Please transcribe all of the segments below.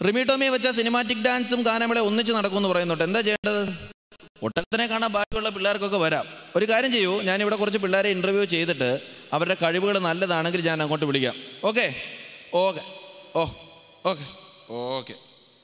റിമി ടോമിയെ വെച്ച സിനിമാറ്റിക് ഡാൻസും ഗാനമേള ഒന്നിച്ച് നടക്കുമെന്ന് പറയുന്നുണ്ട് എന്താ ചെയ്യേണ്ടത് ഒട്ടകത്തിനെ കാണാൻ ബാക്കിയുള്ള പിള്ളേർക്കൊക്കെ വരാം ഒരു കാര്യം ചെയ്യൂ ഞാനിവിടെ കുറച്ച് പിള്ളേരെ ഇൻ്റർവ്യൂ ചെയ്തിട്ട് അവരുടെ കഴിവുകൾ നല്ലതാണെങ്കിൽ ഞാൻ അങ്ങോട്ട് വിളിക്കാം ഓക്കെ ഓക്കെ ഓ ഓക്കെ ഓക്കെ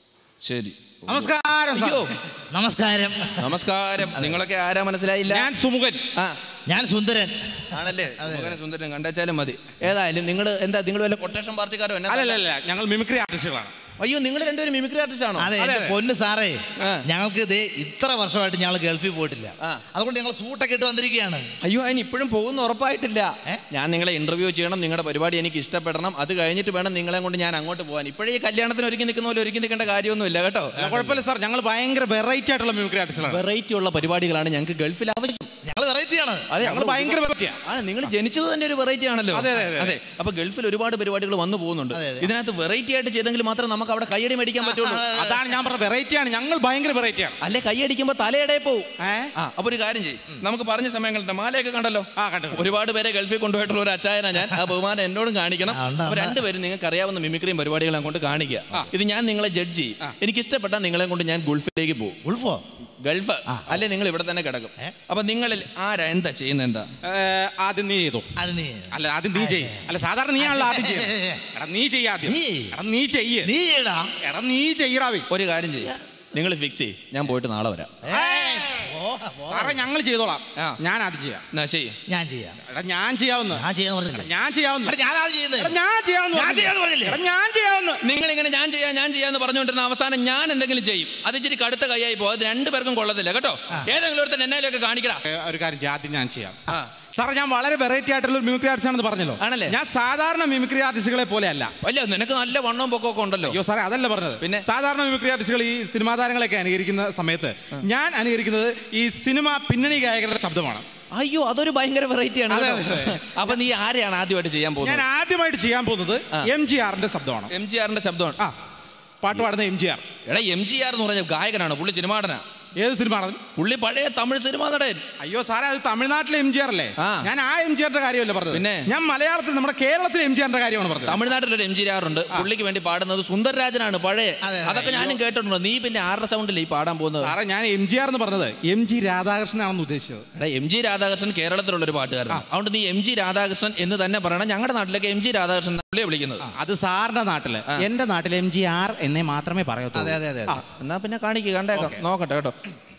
ശരി നമസ്കാരം സാർ. അയ്യോ നമസ്കാരം നമസ്കാരം നിങ്ങളൊക്കെ ആരാ മനസ്സിലായില്ല ഞാൻ സുമുഖൻ ആ ഞാൻ സുന്ദരൻ ആണല്ലേ സുമുഖനെ സുന്ദരൻ കണ്ടാച്ചാലും മതി ഏതായാലും നിങ്ങൾ എന്താ നിങ്ങൾ വല്ല കൊട്ടേഷൻ പാർട്ടിക്കാരോ എന്നാ അല്ലല്ല ഞങ്ങൾ മിമിക്രി ആർട്ടിസ്റ്റുകളാണ് അയ്യോ നിങ്ങൾ രണ്ടുപേരും മിമിക്രി ആർട്ടിസ്റ്റ് ആണോ അതെ അതെ, എന്റെ അതെ. പൊന്ന് സാറേ ആ. ഞങ്ങൾക്ക് ദേ ഇത്ര വർഷമായിട്ട് ഞങ്ങൾ ഗൾഫിൽ പോയിട്ടില്ല ആ. അതുകൊണ്ട് ഞങ്ങൾ സൂട്ടൊക്കെ ഇട്ട് വന്നിരിക്കുകയാണ് അയ്യോ അതിന് ഇപ്പോഴും പോകുന്ന ഉറപ്പായിട്ടില്ല ഏ? ഞാൻ നിങ്ങളെ ഇന്റർവ്യൂ ചെയ്യണം നിങ്ങളുടെ പരിപാടി എനിക്ക് ഇഷ്ടപ്പെടണം അത് കഴിഞ്ഞിട്ട് വേണം നിങ്ങളെ കൊണ്ട് ഞാൻ അങ്ങോട്ട് പോകാൻ ഇപ്പോഴേ ഈ കല്യാണത്തിന് ഒരുക്കി നിൽക്കുന്ന പോലെ ഒരുക്കി നിൽക്കേണ്ട കാര്യമൊന്നുമില്ല കേട്ടോ അല്ല, കുഴപ്പമില്ല സാർ ഞങ്ങൾ ഭയങ്കര വെറൈറ്റി ആയിട്ടുള്ള മിമിക്രി ആർട്ടിസ്റ്റുകളാണ് വെറൈറ്റി ഉള്ള പരിപാടികളാണ് ഞങ്ങൾക്ക് ഗൾഫിൽ ആവശ്യം ഞങ്ങൾ വെറൈറ്റിയാണ് അതെ ഞങ്ങൾ ഭയങ്കര വെറൈറ്റിയാ ആണ് നിങ്ങൾ ജനിച്ചത് തന്നെ ഒരു വെറൈറ്റി ആണല്ലോ അതെ, അതെ, അതെ. അതെ അപ്പൊ ഗൾഫിൽ ഒരുപാട് പരിപാടികൾ വന്നു പോകുന്നുണ്ട് അതെ, അതെ. ഇതിനകത്ത് വെറൈറ്റി ആയിട്ട് ചെയ്തെങ്കിൽ മാത്രം നമുക്ക് അവിടെ കൈയടി മേടിക്കാൻ പറ്റുള്ളൂ അതാണ് ഞാൻ പറഞ്ഞ വെറൈറ്റിയാണ് ഞങ്ങൾ ഭയങ്കര വെറൈറ്റിയാണ് അല്ലെ കൈയടിക്കുമ്പോ തലയുടെ പോവും ഏ? ആ അപ്പൊ ഒരു കാര്യം ചെയ്യും നമുക്ക് പറഞ്ഞ സമയങ്ങളുടെ മാലയൊക്കെ കണ്ടല്ലോ ആ, കണ്ടു, കണ്ടു. ഒരുപാട് പേരെ ഗൾഫിൽ കൊണ്ടുപോയിട്ടുള്ള ഒരു അച്ചായന ഞാൻ ആ ബഹുമാനം എന്നോടും കാണിക്കണം ആ, ഉണ്ട്, അപ്പൊ ഉണ്ട്. രണ്ടുപേരും നിങ്ങൾക്ക് അറിയാവുന്ന മിമിക്രിയും പരിപാടികളും കൊണ്ട് കാണിക്കുക ഇത് ഞാൻ നിങ്ങളെ ജഡ്ജ് ചെയ്യും എനിക്ക് ഇഷ്ടപ്പെട്ടാൽ നിങ്ങളെ കൊണ്ട് ഞാൻ ഗൾഫിലേക്ക് പോകും ഉൾഫോ ഗൾഫ് അല്ലെ നിങ്ങൾ ഇവിടെ തന്നെ കിടക്കും ഏ? അപ്പൊ നിങ്ങളിൽ ആരാ എന്താ ചെയ്യുന്നത് എന്താ ഏ, ആദ്യം നീ ചെയ്തോ അത് നീ അല്ല ആദ്യം നീ ചെയ്യ് അല്ല സാധാരണ നീ ആണല്ലോ ആദ്യം ചെയ്യ എടാ നീ ചെയ്യാദ്യം നീ. എടാ നീ ചെയ്യ് നീ ചെയ്യടാ എടാ നീ ചെയ്യടാവി ഒരു കാര്യം ചെയ്യും നിങ്ങൾ ഫിക്സ് ചെയ്യും ഞാൻ പോയിട്ട് നാളെ വരാം ഏയ്, പോ, പോ. സാറേ ഞങ്ങൾ ചെയ്തോളാം ആ. ഞാൻ ആദ്യം ചെയ്യാം എന്നാ ശരി ഞാൻ ചെയ്യാം എടാ ഞാൻ ചെയ്യാവുന്ന ഞാൻ ചെയ്യാന്ന് പറഞ്ഞില്ല ഞാൻ ചെയ്യാവുന്ന എടാ, ഞാനാണ് ചെയ്യുന്നത് എടാ, ഞാൻ ചെയ്യാവുന്ന ഞാൻ ചെയ്യാന്ന് പറഞ്ഞില്ലേ? എടാ, ഞാൻ ചെയ്യാവുന്ന നിങ്ങൾ ഇങ്ങനെ ഞാൻ ചെയ്യാം ഞാൻ ചെയ്യാന്ന് പറഞ്ഞുകൊണ്ടിരുന്ന അവസാനം ഞാൻ എന്തെങ്കിലും ചെയ്യും അത് ഇച്ചിരി കടുത്ത കൈയായി പോകും അത് രണ്ടുപേർക്കും കൊള്ളത്തില്ല കേട്ടോ ഏതെങ്കിലും ഒരുത്തൻ എന്നാലും കാണിക്കടാ ഏ, ഒരു കാര്യം ചെയ്യാം ആദ്യം ഞാൻ ചെയ്യാം ആ. സാറേ ഞാൻ വളരെ വെറൈറ്റി ആയിട്ടുള്ള ഒരു മിമിക്രി ആർട്ടിസ്റ്റ് ആണെന്ന് പറഞ്ഞല്ലോ ആണല്ലേ? ഞാൻ സാധാരണ മിമിക്രി ആർട്ടിസ്റ്റുകളെ പോലെ അല്ല അല്ല നിനക്ക് നല്ല വണ്ണവും പൊക്കമൊക്കെ ഉണ്ടല്ലോ അയ്യോ സാറേ അതല്ല പറഞ്ഞത് പിന്നെ? സാധാരണ മിമിക്രി ആർട്ടിസ്റ്റുകൾ ഈ സിനിമാ താരങ്ങളെയൊക്കെ അനുകരിക്കുന്ന സമയത്ത് ഞാൻ അനുകരിക്കുന്നത് ഈ സിനിമ പിന്നണി ഗായകരുടെ ശബ്ദമാണ് അയ്യോ അതൊരു ഭയങ്കര വെറൈറ്റി ആണ് അതെ, കേട്ടോ. അതെ. അപ്പൊ നീ ആരെയാണ് ആദ്യമായിട്ട് ചെയ്യാൻ ഞാൻ പോകുന്നത് ആദ്യമായിട്ട് ചെയ്യാൻ പോകുന്നത് ആ. എം ജി ആറിന്റെ ശബ്ദമാണ് എം ജി ആറിന്റെ ശബ്ദമാണ് ആ പാട്ട് പാടുന്ന എം ജി ആർ എടാ എം ജി ആർ എന്ന് പറഞ്ഞ ഗായകനാണ് പുള്ളി സിനിമാടനാ ഏത് സിനിമ ആണ് പുള്ളി പഴയ തമിഴ് സിനിമാ നടൻ അയ്യോ സാറേ അത് തമിഴ്നാട്ടിലെ എം ജി ആർ അല്ലേ ആ. ഞാൻ ആ എം ജി ആറിന്റെ കാര്യമല്ല പറഞ്ഞത് പിന്നെ? ഞാൻ മലയാളത്തിൽ നമ്മുടെ കേരളത്തിലെ എം ജി ആറിന്റെ കാര്യമാണ് പറഞ്ഞത് തമിഴ്നാട്ടിലൊരു എം ജി ആർ ഉണ്ട് പുള്ളിക്ക് വേണ്ടി പാടുന്നത് സുന്ദരരാജനാണ് പഴയ അതെ, അതെ. അതൊക്കെ ഞാനും കേട്ടിട്ടുണ്ട് നീ പിന്നെ ആരുടെ സൗണ്ടിൽ ഈ പാടാൻ പോകുന്നത് സാറേ ഞാൻ എം ജി ആർ എന്ന് പറഞ്ഞത് എം ജി രാധാകൃഷ്ണനാണെന്ന് ഉദ്ദേശിച്ചത് എടാ എം ജി രാധാകൃഷ്ണൻ കേരളത്തിലുള്ള ഒരു പാട്ടുകാരനാണ് അതുകൊണ്ട് നീ എം ജി രാധാകൃഷ്ണൻ എന്ന് തന്നെ പറയണം ഞങ്ങളുടെ നാട്ടിലേക്ക് എം ജി രാധാകൃഷ്ണൻ എന്നാ പുള്ളിയെ വിളിക്കുന്നത് അത് സാറിന്റെ നാട്ടില് എന്റെ നാട്ടിൽ എം ജി ആർ എന്നേ മാത്രമേ അതെ പറയത്തുള്ളൂ അതെ അതെ അതെ. എന്നാ പിന്നെ കാണിക്കുക കണ്ടേക്കാം നോക്കട്ടെ കേട്ടോ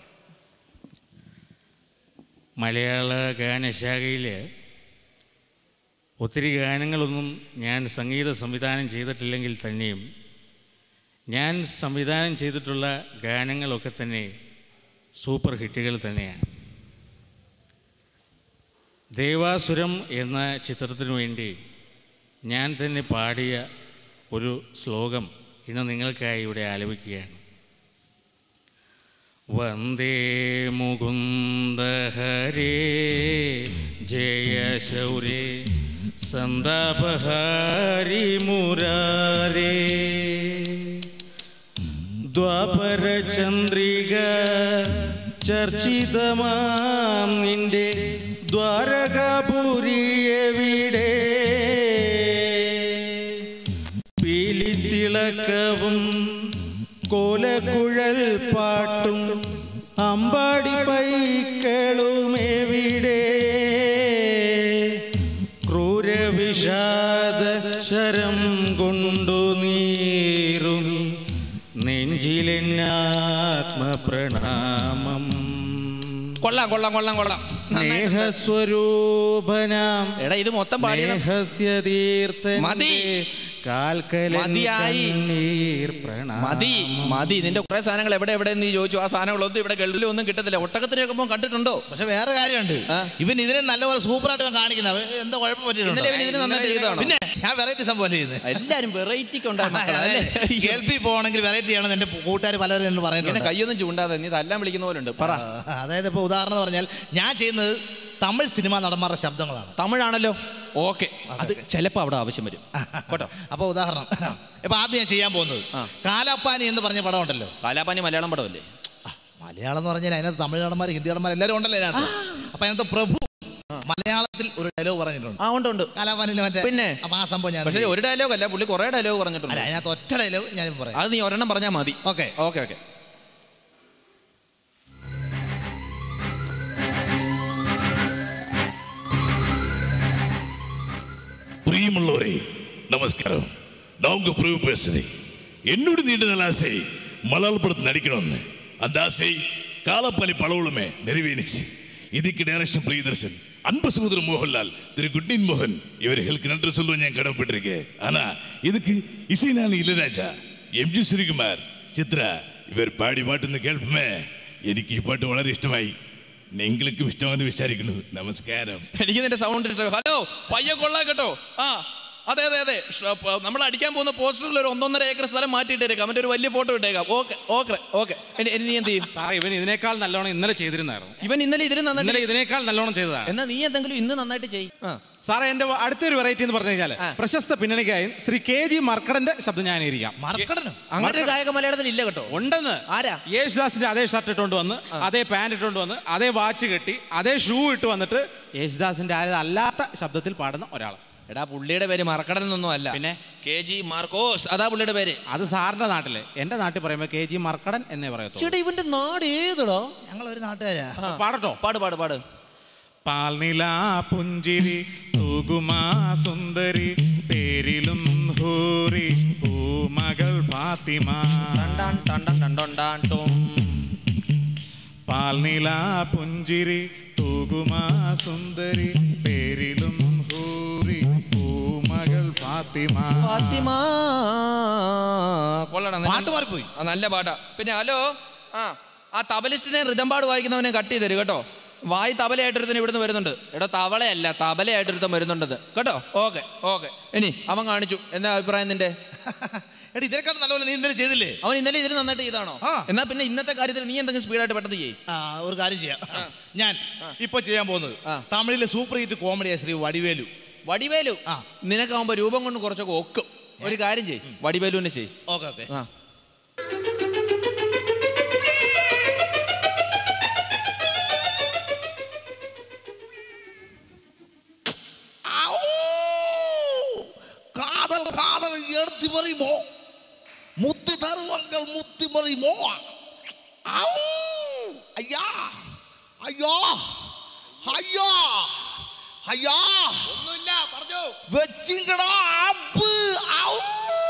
മലയാള ഗാനശാഖയിൽ ഒത്തിരി ഗാനങ്ങളൊന്നും ഞാൻ സംഗീത സംവിധാനം ചെയ്തിട്ടില്ലെങ്കിൽ തന്നെയും ഞാൻ സംവിധാനം ചെയ്തിട്ടുള്ള ഗാനങ്ങളൊക്കെ തന്നെ സൂപ്പർ ഹിറ്റുകൾ തന്നെയാണ് ദേവാസുരം എന്ന ചിത്രത്തിനു വേണ്ടി ഞാൻ തന്നെ പാടിയ ഒരു ശ്ലോകം ഇന്ന് നിങ്ങൾക്കായി ഇവിടെ ആലപിക്കുകയാണ് വന്ദേ മുകുന്ദ ഹരേ ജയ ശൗരേ സന്താപഹാരി മുരാരേ ദ്വാപര ചന്ദ്രിക ചർച്ചിതമാം നിന്റെ ദ്വാരകാപുരി എവിടെ പീലിത്തിളക്കവും കോലക്കുഴൽ പാട്ടും അമ്പാടി പൈക്കളും എവിടെ ക്രൂരവിഷാദ ശരം കൊണ്ടു നീറുമി നെഞ്ചിലെന്നാത്മപ്രണാമം കൊള്ളാം കൊള്ളാം കൊള്ളാം കൊള്ളാം സ്നേഹസ്വരൂപനാം എടാ ഇത് മൊത്തം പാടിയത് സ്നേഹസ്യ തീർത്ഥന്റെ മതി. കാൽക്കലൻ മതിയായി. കണ്ണീർ പ്രണാമം. മതി മതി നിന്റെ കുറെ സാധനങ്ങൾ എവിടെ എവിടെ നീ ചോദിച്ചു ആ സാധനങ്ങളൊന്നും ഇവിടെ ഗൾഫിലൊന്നും കിട്ടത്തില്ല ഒട്ടകത്തിനൊക്കെ പോകുമ്പോൾ കണ്ടിട്ടുണ്ടോ പക്ഷെ വേറെ കാര്യമുണ്ട് ആ. ഇവൻ ഇതിനെ നല്ലപോലെ സൂപ്പറായിട്ട് ഇവൻ കാണിക്കുന്നത് അവൻ എന്തോ കുഴപ്പം ഇന്നലെ പറ്റിയിട്ടുണ്ടോ ഇവൻ ഇതിന് നന്നായിട്ട് ചെയ്തതാണോ പിന്നെ ഞാൻ വെറൈറ്റി സംഭവം ചെയ്യുന്നത് എല്ലാരും വെറൈറ്റിക്ക് ഉണ്ടായ മക്കളല്ലേ കേൾപ്പി പോകണമെങ്കിൽ വെറൈറ്റി ചെയ്യണമെന്ന് എന്റെ കൂട്ടുകാർ പലരും എന്നോട് ഇങ്ങനെ പറയുന്നുണ്ട് കയ്യൊന്നും ചൂണ്ടാതെ നീ തല്ലാൻ വിളിക്കുന്ന പോലെ ഉണ്ട് പറ ആ, അതായത് ഇപ്പോൾ ഉദാഹരണം എന്ന് പറഞ്ഞാൽ ഞാൻ ചെയ്യുന്നത് തമിഴ് സിനിമാ നടന്മാരുടെ ശബ്ദങ്ങളാണ് തമിഴാണല്ലോ ഓക്കെ അത് ചിലപ്പോ അവിടെ ആവശ്യം വരും കേട്ടോ അപ്പോൾ ഉദാഹരണം ഇപ്പൊ ആദ്യം ഞാൻ ചെയ്യാൻ പോകുന്നത് ആ. കാലാപ്പാനി എന്ന് പറഞ്ഞ പടം ഉണ്ടല്ലോ കാലാപാനി മലയാളം പടമല്ലേ മലയാളം എന്ന് പറഞ്ഞാൽ അതിനകത്ത് തമിഴ് നടന്മാർ ഹിന്ദി നടന്മാർ എല്ലാവരും ഉണ്ടല്ലോ അതിനകത്ത് അപ്പൊ അതിനകത്ത് പ്രഭു മലയാളത്തിൽ ഒരു ഡയലോഗ് പറഞ്ഞിട്ടുണ്ട് ആ ഉണ്ട് ഉണ്ട് കലാപാനിലെ മറ്റേ പിന്നെ? അപ്പൊ ആ സംഭവം ഞാൻ പക്ഷേ ഒരു ഡയലോഗ് അല്ല പുള്ളി കുറെ ഡയലോഗ് അല്ല പറഞ്ഞിട്ടുണ്ട് അതിനകത്ത് ഒറ്റ ഡയലോഗ് ഞാൻ പറയാം അത് നീ ഒരെണ്ണം പറഞ്ഞാൽ മതി ഓക്കെ ഓക്കെ ഓക്കെ பிரியமுள்ளவரே நமஸ்காரம் நான் உங்க பிரபு பேசுறேன் என்னோட நீண்ட நாள் ஆசை மலையாள படத்தில் நடிக்கணும்னு அந்த ஆசை காலப்பலி பலவுளுமே நிறைவேறிச்சு இதுக்கு டைரக்ஷன் பிரியதர்சன் அன்பு சகோதரர் மோகன்லால் திரு குட்னின் மோகன் இவர்களுக்கு நன்றி சொல்லுவேன் நான் கடமைப்பட்டிருக்கேன் ஆனா இதுக்கு இசைஞானி இளையராஜா എം ജി ശ്രീകുമാർ ചിത്ര ഇവർ പാടി പാട്ടുന്ന കേൾപ്പമേ എനിക്ക് ഈ പാട്ട് വളരെ ഇഷ്ടമായി നിങ്ങൾക്കും ഇഷ്ടമാണെന്ന് വിചാരിക്കുന്നു നമസ്കാരം എനിക്ക് നിന്റെ സൗണ്ട് ഇട്ടോ ഹലോ പയ്യ കൊള്ളാം കേട്ടോ ആ അതെ അതെ അതെ ഷ- പ- നമ്മൾ അടിക്കാൻ പോകുന്ന പോസ്റ്ററിൽ ഒരു ഒന്നൊന്നര ഏക്കർ സ്ഥലം മാറ്റിയിട്ടേക്കാം അവൻ്റെ ഒരു വലിയ ഫോട്ടോ ഇട്ടേക്കാം ഓക്കെ ഓക്കെ ഓക്കെ ഇനി ഇനി നീ എന്ത് ചെയ്യും സാറേ ഇവൻ ഇതിനേക്കാൾ നല്ലോണം ഇന്നലെ ചെയ്തിരുന്നായിരുന്നു ഇവൻ ഇന്നലെ ഇതിന് ഇന്നലെ നന്നായിട്ട് ഇതിനേക്കാൾ നല്ലോണം ചെയ്തതാണ് എന്നാ നീ എന്തെങ്കിലും ഇന്ന് നന്നായിട്ട് ചെയ്യും ആ സാറേ എന്റെ അടുത്തൊരു വെറൈറ്റി എന്ന് പറഞ്ഞു കഴിഞ്ഞാൽ ആ. പ്രശസ്ത പിന്നണി ഗായകൻ ശ്രീ കെ ജി മർക്കടന്റെ ശബ്ദം ഞാൻ ഇരിക്കാം മറക്കടനും അങ്ങനെ ഒരു ഗായക മലയാളത്തിൽ ഇല്ല കേട്ടോ ഉണ്ടെന്ന് ആരാ? യേശുദാസിന്റെ അതേ ഷർട്ട് ഇട്ടുകൊണ്ട് വന്ന് അതേ പാന്റ് ഇട്ടുകൊണ്ട് വന്ന് അതേ വാച്ച് കെട്ടി അതേ ഷൂ ഇട്ട് വന്നിട്ട് യേശുദാസിന്റെ ആ അല്ലാത്ത ശബ്ദത്തിൽ പാടുന്ന ഒരാൾ എടാ പുള്ളിയുടെ പേര് മറക്കടൻ എന്നൊന്നും അല്ല പിന്നെ? കെ ജി മാർക്കോസ് അതാ പുള്ളിയുടെ പേര് അത് സാറിന്റെ നാട്ടില് എന്റെ നാട്ടിൽ പറയുമ്പോൾ കെ ജി മർക്കടൻ എന്നേ പറയത്തുള്ളൂ ചേട്ടാ ഇവന്റെ നാട് ഏതടാ ഞങ്ങൾ ഒരു നാട്ടുകാരാ പാടട്ടോ പാട് പാട് പാട് പാൽനില പുഞ്ചിരി തൂകുമാ സുന്ദരി പേരിലും ഹൂറി പൂമകൾ ഫാത്തിമ ടണ്ടാൻ ടണ്ടൻ ടണ്ടൊണ്ടാൻ ടോം. പാൽനില പുഞ്ചിരി തൂകുമാ സുന്ദരി പേരിലും ഹൂറി പൂമകൾ ഫാത്തിമ ഫാത്തിമ കൊള്ളണം പാട്ട് മാറിപ്പോയി ആ, നല്ല പാട്ടാ പിന്നെ ഹലോ ആ ആ തബലിസ്റ്റിനെ റിതമ്പാട് വായിക്കുന്നവനെ കട്ട് ചെയ്ത് തരും കേട്ടോ വായി തബലയായിട്ടൊരുത്തൻ ഇവിടുന്ന് വരുന്നുണ്ട് എടോ തവളയല്ല തബലയായിട്ടൊരുത്തൻ വരുന്നുണ്ടത് കേട്ടോ ഓക്കെ ഓക്കെ ഇനി അവൻ കാണിച്ചു എന്താ അഭിപ്രായം നിന്റെ എടി ഇതിനെക്കാൾ നല്ലപോലെ നീ ഇന്നലെ ചെയ്തില്ലേ അവൻ ഇന്നലെ ഇതിന് നന്നായിട്ട് ചെയ്താണോ ആ. എന്നാ പിന്നെ ഇന്നത്തെ കാര്യത്തിൽ നീ എന്തെങ്കിലും സ്പീഡായിട്ട് പെട്ടെന്ന് ചെയ്യും ആ ഒരു കാര്യം ചെയ്യാം ഞാൻ ഇപ്പൊ ചെയ്യാൻ പോകുന്നത് ആ. തമിഴിലെ സൂപ്പർ ഹിറ്റ് കോമഡിയായ ശ്രീ വടിവേലു വടിവേലു ആ. നിനക്കാവുമ്പോ രൂപം കൊണ്ട് കുറച്ചൊക്കെ ഒക്കും ഒരു കാര്യം ചെയ്യും വടിവേലുവിനെ ചെയ്യും ഓക്കെ ഓക്കെ ആ காதல் காதல் எடுத்து மறிமோ முத்து தருவங்கள் முத்து மறிமோ ஆவ்! ஐயா ஐயா ஐயா ஐயா ഒന്നുമില്ല പറഞ്ഞു വെച്ചിങ്കടാ അപ്പ് ആവൂ!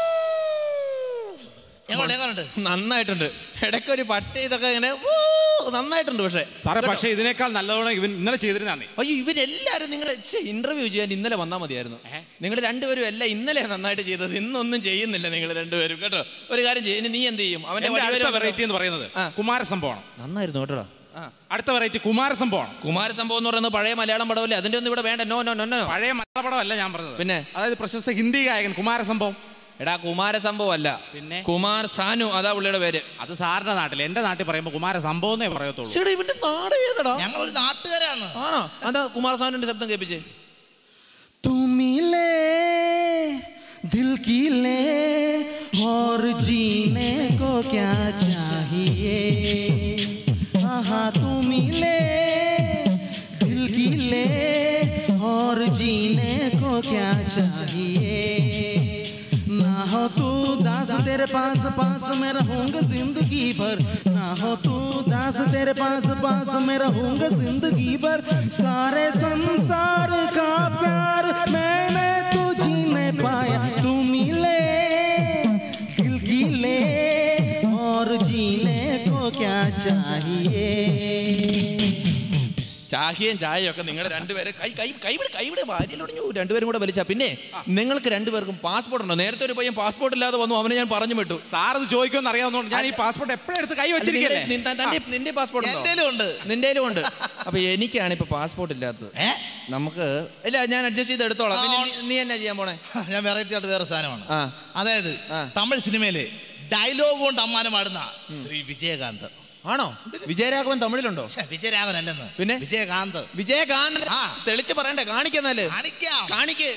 എങ്ങോട്ട് എങ്ങോട്ട് നന്നായിട്ടുണ്ട് ഇടയ്ക്കൊരു പട്ടി ഇതൊക്കെ ഇങ്ങനെ ഊ, നന്നായിട്ടുണ്ട് പക്ഷേ സാറേ കേട്ടോ? പക്ഷേ ഇതിനേക്കാൾ നല്ലോണം ഇവൻ ഇന്നലെ ചെയ്തിരുന്നേ അയ്യോ ഇവരെല്ലാരും നിങ്ങൾ ഇന്റർവ്യൂ ചെയ്യാൻ ഇന്നലെ വന്നാൽ മതിയായിരുന്നു നിങ്ങൾ രണ്ടുപേരും എല്ലാം ഇന്നലെ നന്നായിട്ട് ചെയ്തത് ഇന്നൊന്നും ചെയ്യുന്നില്ല നിങ്ങൾ രണ്ടുപേരും കേട്ടോ ഒരു കാര്യം ചെയ്യും ഇനി നീ എന്ത് ചെയ്യും അവന്റെ എന്റെ അടുത്ത വടിവേലു വെറൈറ്റി എന്ന് പറയുന്നത് ആ. കുമാരസംഭവമാണ് നന്നായിരുന്നു കേട്ടോ ആ അടുത്ത വെറൈറ്റി കുമാരസംഭവമാണ് കുമാരസംഭവം എന്ന് പറയുന്നത് പഴയ മലയാളം പടമല്ലേ അതിന്റെ ഒന്നും ഇവിടെ വേണ്ട നോ നോ നോ നോ പഴയ മലയാളപടമല്ല ഞാൻ പറഞ്ഞത് പിന്നെ? അതായത് പ്രശസ്ത ഹിന്ദി ഗായകൻ കുമാരസംഭവം എടാ കുമാരസംഭവം അല്ല പിന്നെ? കുമാർ സാനു അതാ പുള്ളിയുടെ പേര് അത് സാറിന്റെ നാട്ടിൽ എന്റെ നാട്ടിൽ പറയുമ്പോൾ കുമാരസംഭവം എന്നേ പറയത്തുള്ളൂ ചേട്ടാ ഇവന്റെ നാട് ഏതടാ ഞങ്ങൾ ഒരു നാട്ടുകാരാണ് ആണോ അതാ കുമാർ സാനുവിന്റെ ശബ്ദം കേൾപ്പിച്ചേ तुमिले दिल की ले और जीने को क्या चाहिए हाँ तुमिले दिल की ले और जीने को क्या चाहिए ना हो तू दास तेरे पास पास मैं रहूंगा जिंदगी भर ना हो तू दास तेरे पास पास मैं रहूंगा जिंदगी भर सारे संसार का प्यार मैंने तो जी नहीं पाया तू मिले दिल की ले और जीने को क्या चाहिए ചാഹിയും ചായയും ഒക്കെ നിങ്ങൾ രണ്ടുപേരെ കൈ കൈ കൈവിടെ കൈവിടെ ഭാര്യയിലൊടിഞ്ഞു രണ്ടുപേരും കൂടെ വലിച്ച പിന്നെ നിങ്ങൾക്ക് രണ്ടുപേർക്കും പാസ്പോർട്ട് ഉണ്ടോ നേരത്തെ ഒരു പയ്യൻ പാസ്പോർട്ട് ഇല്ലാതെ വന്നു അവനെ ഞാൻ പറഞ്ഞു വിട്ടു സാർ ഇത് ചോദിക്കുമെന്ന് അറിയാവുന്നതുകൊണ്ട് ഞാൻ ഈ പാസ്പോർട്ട് എപ്പോഴും എടുത്ത് കൈ അല്ല, വെച്ചിരിക്കല്ലേ നിന്റെ- നിന്റെ- തന്റെ- നിന്റെ പാസ്പോർട്ട് ഉണ്ടോ എന്റേലും ഉണ്ട് നിന്റെ ഉണ്ട് അപ്പൊ എനിക്കാണ് ഇപ്പൊ പാസ്പോർട്ട് ഇല്ലാത്തത് ഏ നമുക്ക് ഇല്ല ഞാൻ അഡ്ജസ്റ്റ് ചെയ്ത് എടുത്തോളാം പിന്നെ നീ- നീ എന്നാ ചെയ്യാൻ പോണേ ഞാൻ വെറൈറ്റി ആയിട്ട് വേറെ സാധനമാണ് ആ. അതായത് ആ. തമിഴ് സിനിമയിലെ ഡയലോഗ് കൊണ്ട് അമ്മാനം പാടുന്ന ശ്രീ വിജയകാന്ത് ആണോ വിജയരാഘവൻ തമിഴിലുണ്ടോ ഛെ, വിജയരാഘവൻ അല്ലെന്ന് പിന്നെ? വിജയകാന്ത് വിജയകാന്ത് ആ. തെളിച്ച് പറയണ്ടേ കാണിക്കുന്നാല് കാണിക്കാം കാണിക്ക്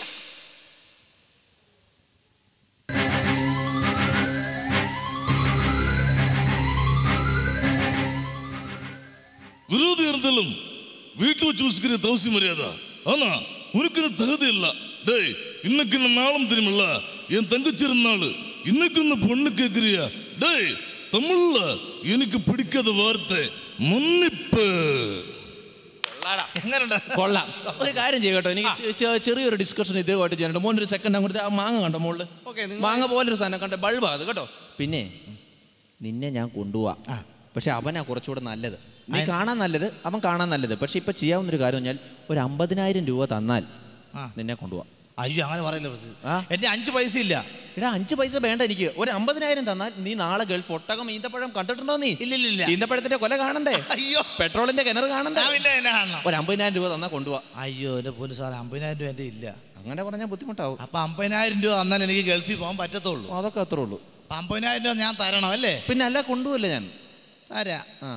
விருது இருந்தாலும் வீட்டுல வச்சு உசுக்கிற தவசி மரியாதை ஆனா உனக்கு இந்த தகுதி இல்ல டேய் இன்னைக்கு இந்த நாளும் தெரியுமில்ல என் தங்கச்சி இருந்தாள் இன்னைக்கு இந்த பொண்ணு கேக்குறியா டேய் தமிழ்ல எனக்கு பிடிக்காத வார்த்தை மன்னிப்பு എങ്ങനെയുണ്ട് കൊള്ളാം ഒരു കാര്യം ചെയ്യട്ടോ എനിക്ക് ചെ- ചെ- ചെറിയൊരു ഡിസ്കഷൻ ഇതേമായിട്ട് ചെയ്യാനുണ്ട് മോൻ ഒരു സെക്കൻഡ് അങ്ങോട്ട് ആ മാങ്ങ കണ്ടോ മോളില് മാങ്ങ പോലൊരു സാധനം കണ്ട ബൾബാ അത് കേട്ടോ പിന്നെ നിന്നെ ഞാൻ കൊണ്ടുപോവാ പക്ഷെ അവനാ കുറച്ചുകൂടെ നല്ലത് നീ കാണാൻ നല്ലത് അവൻ കാണാൻ നല്ലത് പക്ഷെ ഇപ്പൊ ചെയ്യാവുന്നൊരു കാര്യം പറഞ്ഞാൽ ഒരു അമ്പതിനായിരം രൂപ തന്നാൽ ആ. നിന്നെ കൊണ്ടുപോവാം അയ്യോ അങ്ങനെ പറയില്ല ബസ് ആ. എന്റെ അഞ്ച് പൈസ ഇല്ല എടാ അഞ്ച് പൈസ വേണ്ട എനിക്ക് ഒരു അമ്പതിനായിരം തന്നാൽ നീ നാളെ ഗൾഫ് ഒട്ടകം ഈന്തപ്പഴം കണ്ടിട്ടുണ്ടോ നീ ഇല്ല, ഇല്ല, ഇല്ല. ഈന്തപ്പഴത്തിന്റെ കൊല കാണണ്ടേ അയ്യോ പെട്രോളിന്റെ കിണർ കാണണ്ടേ ആ, ഇല്ല, എന്നെ കാണണം ഒരു അമ്പതിനായിരം രൂപ തന്നാൽ കൊണ്ടുപോവാ അയ്യോ എന്റെ പോലും സാർ അമ്പതിനായിരം രൂപ എന്റെ ഇല്ല അങ്ങനെ പറഞ്ഞാൽ ബുദ്ധിമുട്ടാവും അപ്പൊ അമ്പതിനായിരം രൂപ തന്നാൽ എനിക്ക് ഗൾഫിൽ പോകാൻ പറ്റത്തുള്ളൂ അതൊക്കെ അത്രേ ഉള്ളൂ അപ്പൊ അമ്പതിനായിരം രൂപ ഞാൻ തരണം അല്ലേ പിന്നെ അല്ല കൊണ്ടുപോയില്ല ഞാൻ തരാ ആ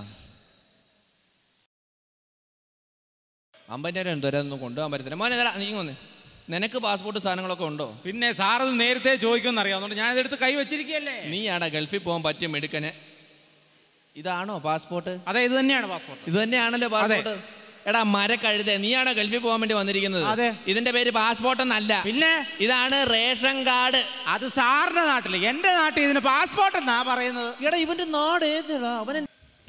അമ്പതിനായിരം തരാനൊന്നും കൊണ്ടുപോകാൻ പറ്റത്തില്ല മോനെ തരാ നീ വന്ന് നിനക്ക് പാസ്പോർട്ട് സാധനങ്ങളൊക്കെ ഉണ്ടോ പിന്നെ സാറത് നേരത്തെ ചോദിക്കുമെന്ന് അറിയാവുന്നതുകൊണ്ട് ഞാൻ ഇതെടുത്ത് കൈ വെച്ചിരിക്കുകയല്ലേ നീയാടാ ഗൾഫിൽ പോകാൻ പറ്റിയ മെടുക്കന് ഇതാണോ പാസ്പോർട്ട് അതെ ഇത് തന്നെയാണ് പാസ്പോർട്ട് ഇത് തന്നെയാണല്ലോ പാസ്പോർട്ട് എടാ മരക്കഴുത നീയാണോ ഗൾഫിൽ പോകാൻ വേണ്ടി വന്നിരിക്കുന്നത് അതെ. ഇതിന്റെ പേര് പാസ്പോർട്ട് എന്നല്ല പിന്നെ ഇതാണ് റേഷൻ കാർഡ് അത് സാറിന്റെ നാട്ടില് എന്റെ നാട്ടിൽ ഇതിന് പാസ്പോർട്ട് എന്നാ പറയുന്നത് എടാ ഇവന്റെ നാട് ഏതാ അവനെ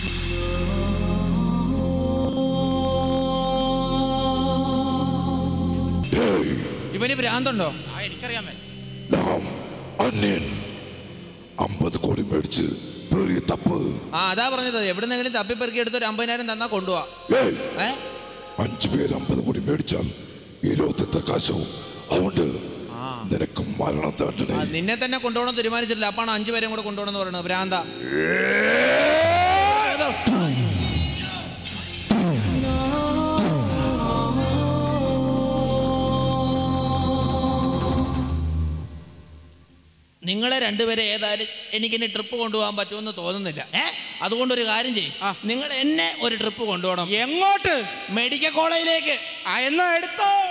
ഇവന് ഭ്രാന്തുണ്ടോ ആ എനിക്കറിയാൻ മേൽ നാം അന്യൻ അമ്പത് കോടി മേടിച്ച് പെറിയ തപ്പ് ആ അതാ പറഞ്ഞത് എവിടുന്നെങ്കിലും തപ്പിപ്പെറുക്കി എടുത്ത് ഒരു അമ്പതിനായിരം തന്നാ കൊണ്ടുപോവാ ഏയ് ഏ അഞ്ചു പേര് അമ്പത് കോടി മേടിച്ചാൽ ഇരുപത്തെത്ര കാശവും അതുകൊണ്ട് നിനക്ക് മരണ ആ, ദണ്ഡന നിന്നെ തന്നെ കൊണ്ടുപോകണം തീരുമാനിച്ചിട്ടില്ല അപ്പാണ് അഞ്ചു പേരെയും കൂടെ കൊണ്ടുപോകണം എന്ന് പറയുന്നത് ഭ്രാന്ത നിങ്ങളെ രണ്ടുപേരെ ഏതായാലും എനിക്കിനി ട്രിപ്പ് കൊണ്ടുപോകാൻ പറ്റുമെന്ന് തോന്നുന്നില്ല ഏ അതുകൊണ്ടൊരു കാര്യം ചെയ്യും നിങ്ങൾ എന്നെ ഒരു ട്രിപ്പ് കൊണ്ടുപോകണം എങ്ങോട്ട് മെഡിക്കൽ കോളേജിലേക്ക് ആ എന്നാ എടുത്തോ